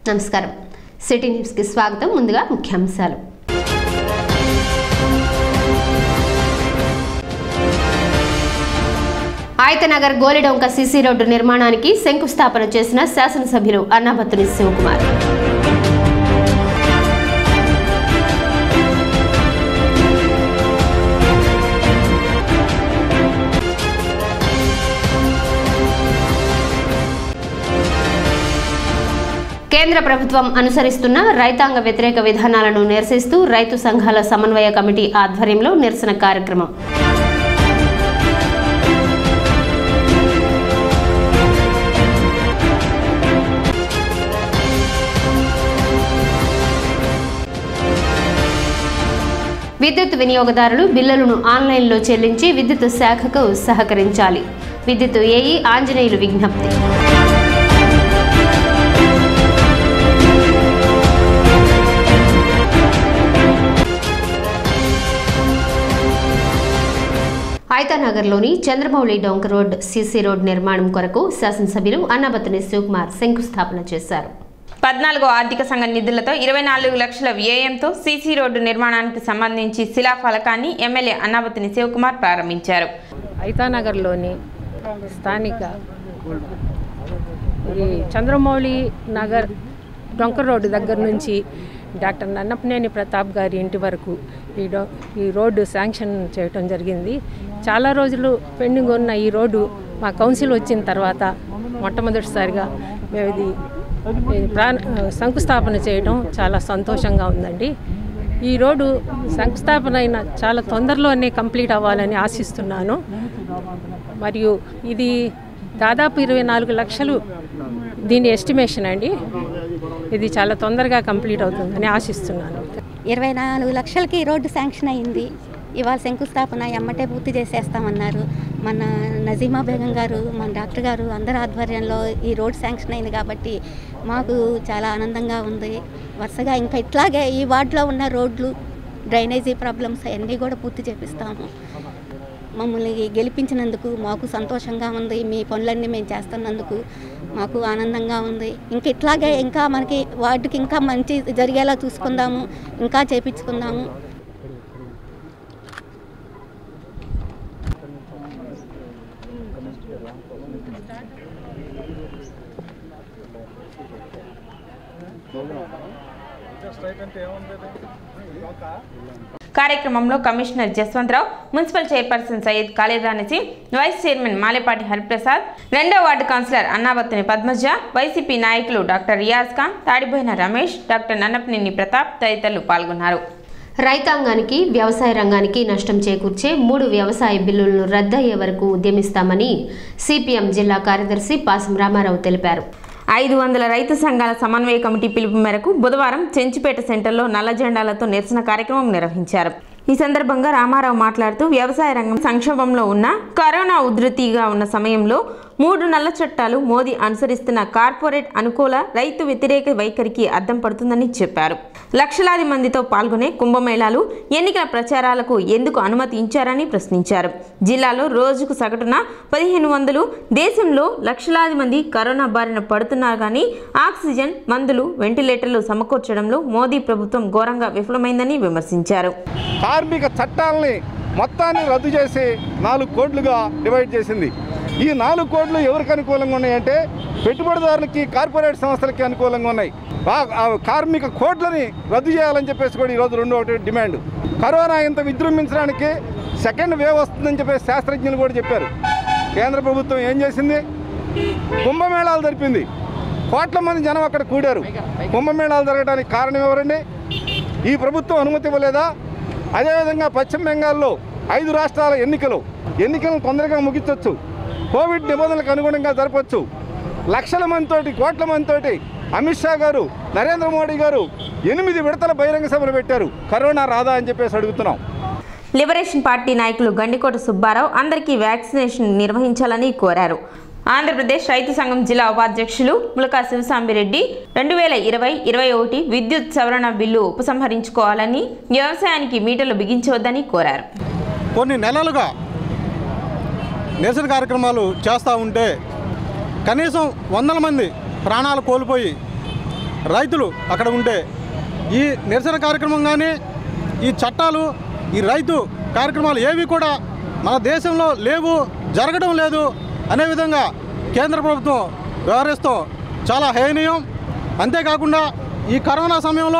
నమస్కారం సిటీ న్యూస్కి స్వాగతం ముందుగా ముఖ్యాంశాలు ఆయతనగర్ గోలిడొంక సీసీ రోడ్డు నిర్మాణానికి శంకుస్థాపన చేసిన శాసనసభ్యులు అన్నాబత్తుని శివకుమార్ కేంద్ర ప్రభుత్వం అనుసరిస్తున్న రైతాంగ వ్యతిరేక విధానాలను నిరసిస్తూ రైతు సంఘాల సమన్వయ కమిటీ ఆధ్వర్యంలో నిరసన కార్యక్రమం విద్యుత్ వినియోగదారులు బిల్లులను ఆన్లైన్లో చెల్లించి విద్యుత్ శాఖకు సహకరించాలి విద్యుత్ ఏఈ ఆంజనేయులు విజ్ఞప్తి ఐతానగర్లోని చంద్రమౌళి డొంక రోడ్ సీసీ రోడ్ నిర్మాణం కొరకు శాసనసభ్యులు అన్నబత్తుని శివకుమార్ శంకుస్థాపన చేశారు పద్నాలుగో ఆర్థిక సంఘ నిధులతో ఇరవై నాలుగు లక్షల వ్యయంతో సీసీ రోడ్డు నిర్మాణానికి సంబంధించి శిలాఫలకాన్ని ఎమ్మెల్యే అన్నాబతిని శివకుమార్ ప్రారంభించారు ఐతానగర్లోని స్థానిక ఈ చంద్రమౌళి నగర్ డొంక రోడ్డు దగ్గర నుంచి డాక్టర్ నన్నపనేని ప్రతాప్ గారి ఇంటి వరకు ఈ డో ఈ రోడ్డు శాంక్షన్ చేయటం జరిగింది చాలా రోజులు పెండింగ్ ఉన్న ఈ రోడ్డు మా కౌన్సిల్ వచ్చిన తర్వాత మొట్టమొదటిసారిగా మేము ఇది ఇది ప్రాణ శంకుస్థాపన చేయడం చాలా సంతోషంగా ఉందండి ఈ రోడ్డు శంకుస్థాపన అయిన చాలా తొందరలోనే కంప్లీట్ అవ్వాలని ఆశిస్తున్నాను మరియు ఇది దాదాపు ఇరవై నాలుగు లక్షలు దీని ఎస్టిమేషన్ అండి ఇది చాలా తొందరగా కంప్లీట్ అవుతుందని ఆశిస్తున్నాను ఇరవై నాలుగు లక్షలకి ఈ రోడ్డు శాంక్షన్ అయింది ఇవాళ శంకుస్థాపన ఎమ్మటే పూర్తి చేసేస్తామన్నారు మన నజీమా బేగం గారు మన డాక్టర్ గారు అందరి ఆధ్వర్యంలో ఈ రోడ్ శాంక్షన్ అయింది కాబట్టి మాకు చాలా ఆనందంగా ఉంది వరుసగా ఇంకా ఇట్లాగే ఈ వార్డులో ఉన్న రోడ్లు డ్రైనేజీ ప్రాబ్లమ్స్ అవన్నీ కూడా పూర్తి చేపిస్తాము మమ్మల్ని గెలిపించినందుకు మాకు సంతోషంగా ఉంది మీ పనులన్నీ మేము చేస్తున్నందుకు మాకు ఆనందంగా ఉంది ఇంకా ఇట్లాగే ఇంకా మనకి వార్డుకి ఇంకా మంచి జరిగేలా చూసుకుందాము ఇంకా చేపించుకుందాము కార్యక్రమంలో commissioner Jaswantharao municipal chairperson Syed Khalid Naseem vice chairman Malepati Hariprasad రెండో వార్డు కౌన్సిలర్ అన్నాబత్తిని పద్మజ వైసీపీ నాయకులు డాక్టర్ రియాజ్ ఖాన్ తాడిబోయిన రమేష్ డాక్టర్ నన్నపనేని ప్రతాప్ తదితరులు పాల్గొన్నారు రైతాంగానికి వ్యవసాయ రంగానికి నష్టం చేకూర్చే మూడు వ్యవసాయ బిల్లులను రద్దయ్యే వరకు ఉద్యమిస్తామని సిపిఎం జిల్లా కార్యదర్శి పాసం రామారావు తెలిపారు ఐదు వందల రైతు సంఘాల సమన్వయ కమిటీ పిలుపు మేరకు బుధవారం చెంచిపేట సెంటర్లో నల్ల జెండాలతో నిరసన కార్యక్రమం నిర్వహించారు ఈ సందర్భంగా రామారావు మాట్లాడుతూ వ్యవసాయ రంగం సంక్షోభంలో ఉన్న కరోనా ఉధృతిగా ఉన్న సమయంలో మూడు నల్ల చట్టాలు మోదీ అనుసరిస్తున్న కార్పొరేట్ అనుకూల రైతు వ్యతిరేక వైఖరికి అద్దం పడుతుందని చెప్పారు లక్షలాది మందితో పాల్గొనే కుంభమేళాలు ఎన్నికల ప్రచారాలకు ఎందుకు అనుమతి ఇచ్చారని ప్రశ్నించారు జిల్లాలో రోజుకు సగటున పదిహేను వందలు దేశంలో లక్షలాది మంది కరోనా బారిన పడుతున్నారు కానీ ఆక్సిజన్ మందులు వెంటిలేటర్లు సమకూర్చడంలో మోదీ ప్రభుత్వం ఘోరంగా విఫలమైందని విమర్శించారు కార్మిక చట్టాలని మొత్తాన్ని రద్దు చేసి నాలుగు కోట్లుగా డివైడ్ చేసింది ఈ నాలుగు కోట్లు ఎవరికి అనుకూలంగా ఉన్నాయంటే పెట్టుబడిదారులకి కార్పొరేట్ సంస్థలకి అనుకూలంగా ఉన్నాయి ఆ- ఆ కార్మిక కోట్లని రద్దు చేయాలని చెప్పేసి కూడా ఈరోజు రెండో ఒకటి డిమాండ్ కరోనా ఇంత విజృంభించడానికి సెకండ్ వేవ్ వస్తుందని చెప్పేసి శాస్త్రజ్ఞులు కూడా చెప్పారు కేంద్ర ప్రభుత్వం ఏం చేసింది కుంభమేళాలు జరిపింది కోట్ల మంది జనం అక్కడ కూడారు కుంభమేళాలు జరగడానికి కారణం ఎవరండి ఈ ప్రభుత్వం అనుమతి ఇవ్వలేదా అదేవిధంగా పశ్చిమ బెంగాల్లో ఐదు రాష్ట్రాల ఎన్నికలు ఎన్నికలను తొందరగా ముగించవచ్చు కోవిడ్ నిబంధనలకు అనుగుణంగా జరపచ్చు లక్షల మందితోటి కోట్ల మందితోటి అమిత్ షా గారు నరేంద్ర మోడీ గారు ఎనిమిది విడతల బహిరంగ సభలు పెట్టారు కరోనా రాదా అని చెప్పేసి అడుగుతున్నాం లిబరేషన్ పార్టీ నాయకులు గండికోట సుబ్బారావు అందరికీ వ్యాక్సినేషన్ నిర్వహించాలని కోరారు ఆంధ్రప్రదేశ్ రైతు సంఘం జిల్లా ఉపాధ్యక్షులు ములకా శివసాంబిరెడ్డి రెండు వేల ఇరవై ఇరవై ఒకటి విద్యుత్ సవరణ బిల్లు ఉపసంహరించుకోవాలని వ్యవసాయానికి మీటర్లు బిగించవద్దని కోరారు కొన్ని నెలలుగా నిరసన కార్యక్రమాలు చేస్తూ ఉంటే కనీసం వందల మంది ప్రాణాలు కోల్పోయి రైతులు అక్కడ ఉంటే ఈ నిరసన కార్యక్రమం కానీ ఈ చట్టాలు ఈ రైతు కార్యక్రమాలు ఏవి కూడా మన దేశంలో లేవు జరగడం లేదు అనే విధంగా కేంద్ర ప్రభుత్వం వ్యవహరిస్తూ చాలా హేనీయం అంతేకాకుండా ఈ కరోనా సమయంలో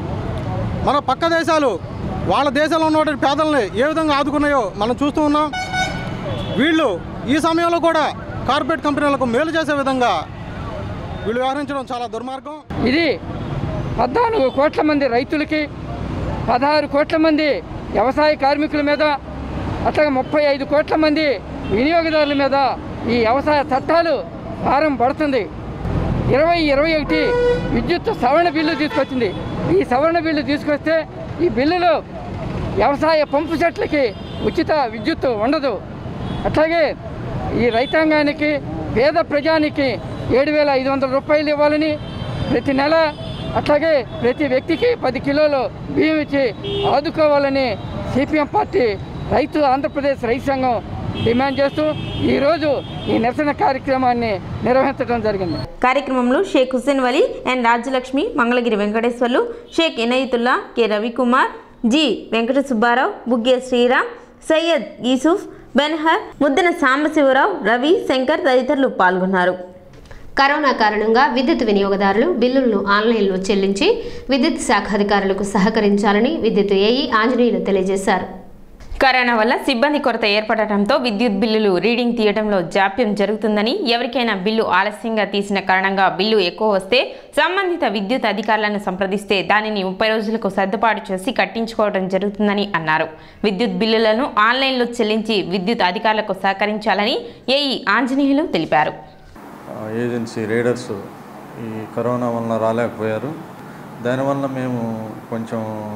మన పక్క దేశాలు వాళ్ళ దేశంలో ఉన్నటువంటి పేదల్ని ఏ విధంగా ఆదుకున్నాయో మనం చూస్తూ ఉన్నాం వీళ్ళు ఈ సమయంలో కూడా కార్పొరేట్ కంపెనీలకు మేలు చేసే విధంగా వీళ్ళు వ్యవహరించడం చాలా దుర్మార్గం ఇది పద్నాలుగు కోట్ల మంది రైతులకి పదహారు కోట్ల మంది వ్యవసాయ కార్మికుల మీద అట్లాగే ముప్పై ఐదు కోట్ల మంది వినియోగదారుల మీద ఈ వ్యవసాయ చట్టాలు భారం పడుతుంది ఇరవై ఇరవై ఒకటి విద్యుత్ సవరణ బిల్లు తీసుకొచ్చింది ఈ సవరణ బిల్లు తీసుకొస్తే ఈ బిల్లులో వ్యవసాయ పంపు సెట్లకి ఉచిత విద్యుత్ ఉండదు అట్లాగే ఈ రైతాంగానికి పేద ప్రజానికి ఏడు వేల ఐదు వందల రూపాయలు ఇవ్వాలని ప్రతి నెల అట్లాగే ప్రతి వ్యక్తికి పది కిలోలు బియ్యం ఇచ్చి ఆదుకోవాలని సిపిఎం పార్టీ రైతు ఆంధ్రప్రదేశ్ రైతు సంఘం డిమాండ్ చేస్తూ ఈరోజు ఈ నిరసన కార్యక్రమాన్ని నిర్వహించడం జరిగింది కార్యక్రమంలో Sheikh Hussain Wali N Rajyalakshmi Mangalagiri Venkateswarlu Sheikh Inayatullah K Ravikumar G Venkata Subbarao Bugge Sriram Syed Yusuf Benhur Muddana Sambasivarao Ravi Shankar తదితరులు పాల్గొన్నారు కరోనా కారణంగా విద్యుత్ వినియోగదారులు బిల్లులను ఆన్లైన్లో చెల్లించి విద్యుత్ శాఖ అధికారులకు సహకరించాలని విద్యుత్ ఏఈ ఆంజనేయులు తెలియజేశారు కరోనా వల్ల సిబ్బంది కొరత ఏర్పడటంతో విద్యుత్ బిల్లులు రీడింగ్ తీయడంలో జాప్యం జరుగుతుందని ఎవరికైనా బిల్లు ఆలస్యంగా తీసిన కారణంగా బిల్లు ఎక్కువ వస్తే సంబంధిత విద్యుత్ అధికారులను సంప్రదిస్తే దానిని ముప్పై రోజులకు సర్దుబాటు చేసి కట్టించుకోవడం జరుగుతుందని అన్నారు విద్యుత్ బిల్లులను ఆన్లైన్లో చెల్లించి విద్యుత్ అధికారులకు సహకరించాలని ఏఈ ఆంజనేయులు తెలిపారు ఏజెన్సీ రైడర్స్ ఈ కరోనా వలన రాలేకపోయారు దానివల్ల మేము కొంచెం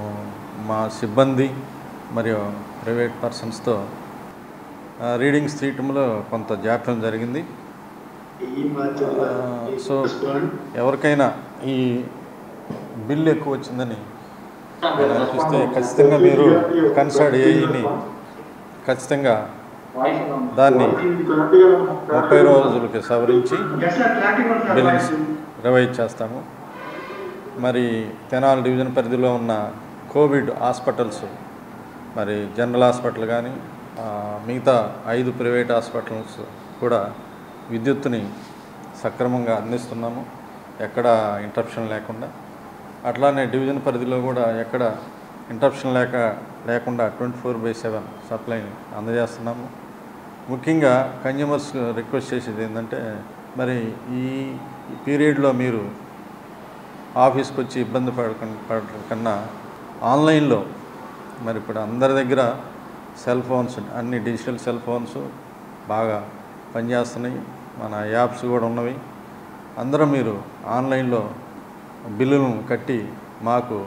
మా సిబ్బంది మరియు ప్రైవేట్ పర్సన్స్తో రీడింగ్స్ తీయటంలో కొంత జాప్యం జరిగింది ఆ, సో ఎవరికైనా ఈ బిల్ ఎక్కువ వచ్చిందని నేను అనిపిస్తే ఖచ్చితంగా మీరు కన్సర్డ్ ఏఈని ఖచ్చితంగా దాన్ని ముప్పై రోజులకి సవరించి బిల్స్ రివైజ్ చేస్తాము మరి తెనాలి డివిజన్ పరిధిలో ఉన్న కోవిడ్ హాస్పిటల్స్ మరి జనరల్ హాస్పిటల్ కానీ ఆ, మిగతా ఐదు ప్రైవేట్ హాస్పిటల్స్ కూడా విద్యుత్తుని సక్రమంగా అందిస్తున్నాము ఎక్కడ ఇంటరప్షన్ లేకుండా అట్లానే డివిజన్ పరిధిలో కూడా ఎక్కడ ఇంటరప్షన్ లేక లేకుండా ట్వంటీ ఫోర్ బై సెవెన్ సప్లైని అందజేస్తున్నాము ముఖ్యంగా కన్జ్యూమర్స్ రిక్వెస్ట్ చేసేది ఏంటంటే మరి ఈ పీరియడ్లో మీరు ఆఫీస్కి వచ్చి ఇబ్బంది పడకుండా పడటం కన్నా ఆన్లైన్లో మరి ఇప్పుడు అందరి దగ్గర సెల్ ఫోన్స్ అన్ని డిజిటల్ సెల్ ఫోన్స్ బాగా పనిచేస్తున్నాయి మన యాప్స్ కూడా ఉన్నవి అందరూ మీరు ఆన్లైన్లో బిల్లులను కట్టి మాకు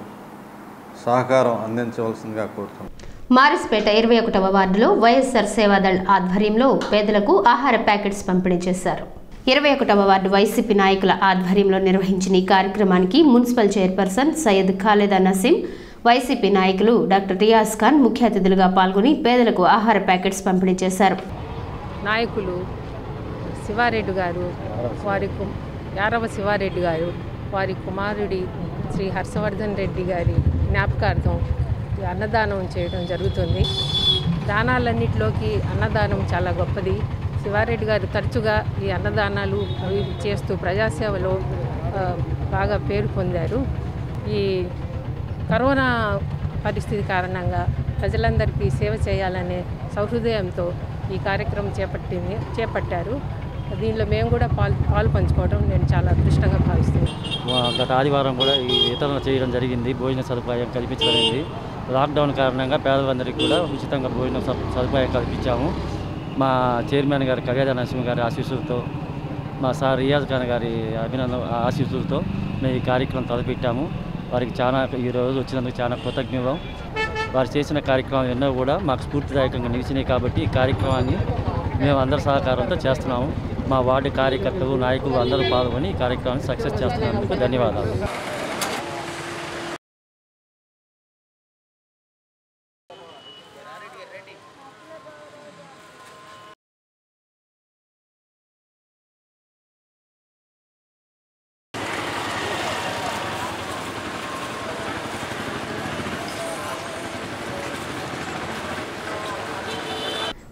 సహకారం అందించవలసిందిగా కోరుతున్నాం మారిస్పేట ఇరవై ఒకటవ వార్డులో వైఎస్ఆర్ సేవాదళ్ ఆధ్వర్యంలో పేదలకు ఆహార ప్యాకెట్స్ పంపిణీ చేశారు ఇరవై ఒకటవ వార్డు వైసీపీ నాయకుల ఆధ్వర్యంలో నిర్వహించిన ఈ కార్యక్రమానికి మున్సిపల్ చైర్పర్సన్ సయ్యద్ ఖాలేదా నసీం వైసీపీ నాయకులు డాక్టర్ రియాజ్ ఖాన్ ముఖ్య అతిథులుగా పాల్గొని పేదలకు ఆహార ప్యాకెట్స్ పంపిణీ చేశారు నాయకులు శివారెడ్డి గారు వారి కు- యారవ శివారెడ్డి గారు వారి కుమారుడి శ్రీ హర్షవర్ధన్ రెడ్డి గారి జ్ఞాపకార్థం ఈ అన్నదానం చేయడం జరుగుతుంది దానాలన్నిటిలోకి అన్నదానం చాలా గొప్పది శివారెడ్డి గారు తరచుగా ఈ అన్నదానాలు అవి చేస్తూ ప్రజాసేవలో ఆ, బాగా పేరు పొందారు ఈ కరోనా పరిస్థితి కారణంగా ప్రజలందరికీ సేవ చేయాలనే సౌహృదయంతో ఈ కార్యక్రమం చేపట్టింది చేపట్టారు దీనిలో మేము కూడా పాలు పాలు పంచుకోవడం నేను చాలా అదృష్టంగా భావిస్తున్నాను మా- గత ఆదివారం కూడా ఈ వితరణ చేయడం జరిగింది భోజన సదుపాయం కల్పించబడింది లాక్డౌన్ కారణంగా పేదలందరికీ కూడా ఉచితంగా భోజన సదు- సదుపాయం కల్పించాము మా చైర్మన్ గారి కళ్యాణ నరసింహ గారి ఆశీస్సులతో మా సార్ రియాజ్ ఖాన్ గారి అభినందన ఆశీస్సులతో మేము ఈ కార్యక్రమం తలపెట్టాము వారికి చాలా ఈరోజు వచ్చినందుకు చాలా కృతజ్ఞతం వారు చేసిన కార్యక్రమం ఎన్నో కూడా మాకు స్ఫూర్తిదాయకంగా నిలిచినాయి కాబట్టి ఈ కార్యక్రమాన్ని మేము అందరి సహకారంతో చేస్తున్నాము మా వార్డు కార్యకర్తలు నాయకులు అందరూ పాల్గొని ఈ కార్యక్రమాన్ని సక్సెస్ చేస్తున్నందుకు ధన్యవాదాలు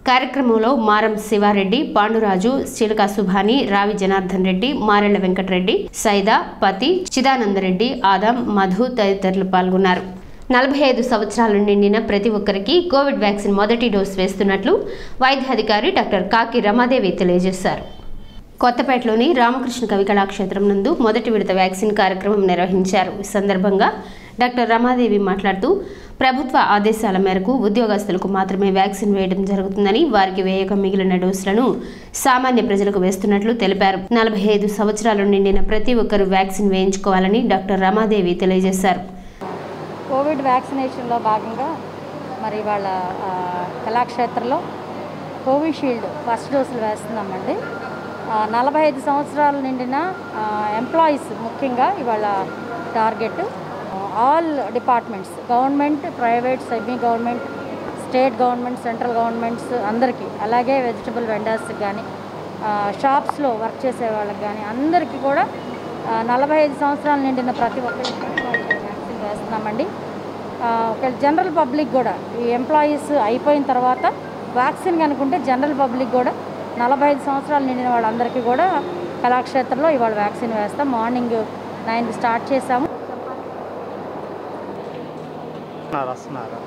కార్యక్రమంలో మారం శివారెడ్డి పాండురాజు చిలక సుభాని రావి జనార్దన్ రెడ్డి మారెళ్ల వెంకటరెడ్డి సైదా పతి చిదానందరెడ్డి ఆదాం మధు తదితరులు పాల్గొన్నారు నలభై ఐదు సంవత్సరాలు నిండిన ప్రతి ఒక్కరికి కోవిడ్ వ్యాక్సిన్ మొదటి డోస్ వేస్తున్నట్లు వైద్యాధికారి డాక్టర్ కాకి రమాదేవి తెలియజేశారు కొత్తపేటలోని రామకృష్ణ కవి కళాక్షేత్రం నందు మొదటి విడత వ్యాక్సిన్ కార్యక్రమం నిర్వహించారు ఈ సందర్భంగా డాక్టర్ రమాదేవి మాట్లాడుతూ ప్రభుత్వ ఆదేశాల మేరకు ఉద్యోగస్తులకు మాత్రమే వ్యాక్సిన్ వేయడం జరుగుతుందని వారికి వేయక మిగిలిన డోసులను సామాన్య ప్రజలకు వేస్తున్నట్లు తెలిపారు నలభై ఐదు సంవత్సరాలు నిండిన ప్రతి ఒక్కరూ వ్యాక్సిన్ వేయించుకోవాలని డాక్టర్ రమాదేవి తెలియజేశారు కోవిడ్ వ్యాక్సినేషన్లో భాగంగా మరి వాళ్ళ ఆ, కళాక్షేత్రంలో కోవిషీల్డ్ ఫస్ట్ డోసులు వేస్తున్నామండి ఆ, నలభై ఐదు సంవత్సరాలు నిండిన ఎంప్లాయీస్ ముఖ్యంగా ఇవాళ target all departments government private semi government state government central governments అందరికీ అలాగే వెజిటబుల్ వెండర్స్కి కానీ షాప్స్లో వర్క్ చేసే వాళ్ళకి కానీ అందరికీ కూడా ఆ, నలభై ఐదు సంవత్సరాలు నిండిన ప్రతి ఒక్కరికి వ్యాక్సిన్ వేస్తున్నామండి ఆ, ఒక జనరల్ పబ్లిక్ కూడా ఈ ఎంప్లాయీస్ అయిపోయిన తర్వాత వ్యాక్సిన్ కనుకుంటే జనరల్ పబ్లిక్ కూడా నలభై ఐదు సంవత్సరాలు నిండిన వాళ్ళందరికీ కూడా కళాక్షేత్రంలో ఇవాళ వ్యాక్సిన్ వేస్తాం మార్నింగ్ నైన్కి స్టార్ట్ చేసాము వస్తున్నారా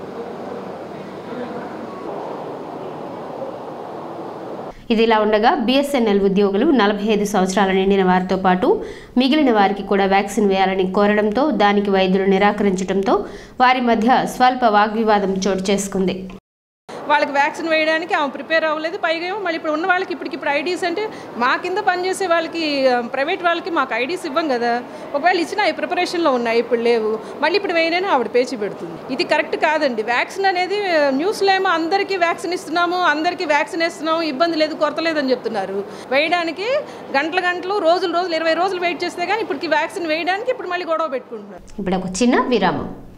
ఇదిలా ఉండగా బీఎస్ఎన్ఎల్ ఉద్యోగులు నలభై ఐదు సంవత్సరాల నిండిన వారితో పాటు మిగిలిన వారికి కూడా వ్యాక్సిన్ వేయాలని కోరడంతో దానికి వైద్యులు నిరాకరించడంతో వారి మధ్య స్వల్ప వాగ్వివాదం చోటు చేసుకుంది వాళ్ళకి వ్యాక్సిన్ వేయడానికి ఆమె ప్రిపేర్ అవ్వలేదు పైగా ఏమో మళ్ళీ ఇప్పుడు ఉన్న వాళ్ళకి ఇప్పటికి ఇప్పుడు ఐడీస్ అంటే మా కింద పనిచేసే వాళ్ళకి ప్రైవేట్ వాళ్ళకి మాకు ఐడీస్ ఇవ్వం కదా ఒకవేళ ఇచ్చినా ఈ ప్రిపరేషన్లో ఉన్నాయి ఇప్పుడు లేవు మళ్ళీ ఇప్పుడు వేయనని ఆవిడ పేచి పెడుతుంది ఇది కరెక్ట్ కాదండి వ్యాక్సిన్ అనేది న్యూస్లో ఏమో అందరికీ వ్యాక్సిన్ ఇస్తున్నాము అందరికీ వ్యాక్సిన్ ఇస్తున్నాము ఇబ్బంది లేదు కొరత లేదని చెప్తున్నారు వేయడానికి గంటల గంటలు రోజులు రోజులు ఇరవై రోజులు వెయిట్ చేస్తే కానీ ఇప్పటికి వ్యాక్సిన్ వేయడానికి ఇప్పుడు మళ్ళీ గొడవ పెట్టుకుంటున్నారు ఇప్పుడు ఒక చిన్న విరామం